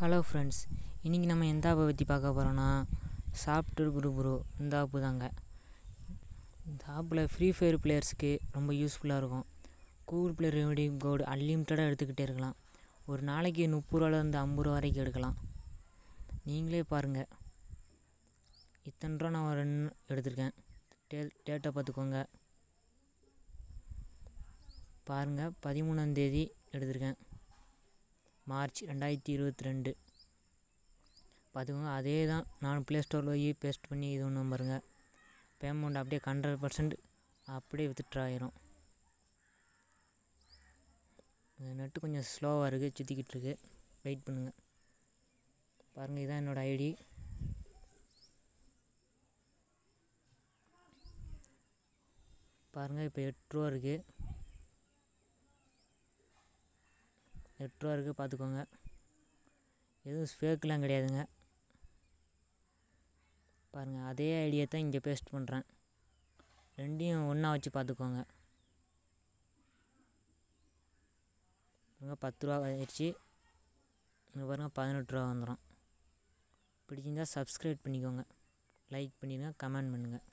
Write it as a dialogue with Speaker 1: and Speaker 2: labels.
Speaker 1: hello friends இன்றைக்கி நம்ம எந்த ஆப்பை பற்றி பார்க்க போகிறோன்னா சாஃப்ட்வேர் குரு ப்ரோ இந்த ஆப்பு தாங்க இந்த ஆப்பில் ஃப்ரீ ஃபயர் பிளேயர்ஸுக்கு ரொம்ப யூஸ்ஃபுல்லாக இருக்கும் கூகுள் ப்ளே ரெமிடியம் கோடு அன்லிமிட்டடாக எடுத்துக்கிட்டே இருக்கலாம் ஒரு நாளைக்கு முப்பது ரூபாலேருந்து ஐம்பது ரூபா வரைக்கும் எடுக்கலாம் நீங்களே பாருங்கள் இத்தனை ரூபா நான் ரெண்டு எடுத்திருக்கேன் டே டேட்டை பார்த்துக்கோங்க பாருங்கள் பதிமூணாந்தேதி எடுத்திருக்கேன் மார்ச் ரெண்டாயிரத்தி இருபத்தி ரெண்டு பார்த்துக்கோங்க அதே தான் நான் ப்ளே ஸ்டோரில் போய் பேஸ்ட் பண்ணி இது ஒன்று பாருங்க பேமெண்ட் அப்படியே ஹண்ட்ரட் பர்சன்ட் அப்படியே வித்ட்ரா ஆயிரும் நெட்டு கொஞ்சம் ஸ்லோவாக இருக்குது சுற்றிக்கிட்டு இருக்கு வெயிட் பண்ணுங்கள் பாருங்கள் இதான் என்னோடய ஐடி பாருங்கள் இப்போ எட்டு ரூபா இருக்குது எட்டு ரூபா இருக்குது பார்த்துக்கோங்க எதுவும் ஃபேக்கெலாம் கிடையாதுங்க பாருங்கள் அதே ஐடியா தான் இங்கே பேஸ்ட் பண்ணுறேன் ரெண்டையும் ஒன்றா வச்சு பார்த்துக்கோங்க பாருங்க பத்து ரூபா ஆயிடுச்சு இங்கே பாருங்கள் பதினெட்டு ரூபா வந்துடும் பிடிச்சிருந்தா சப்ஸ்கிரைப் பண்ணிக்கோங்க லைக் பண்ணிடுங்க கமெண்ட் பண்ணுங்கள்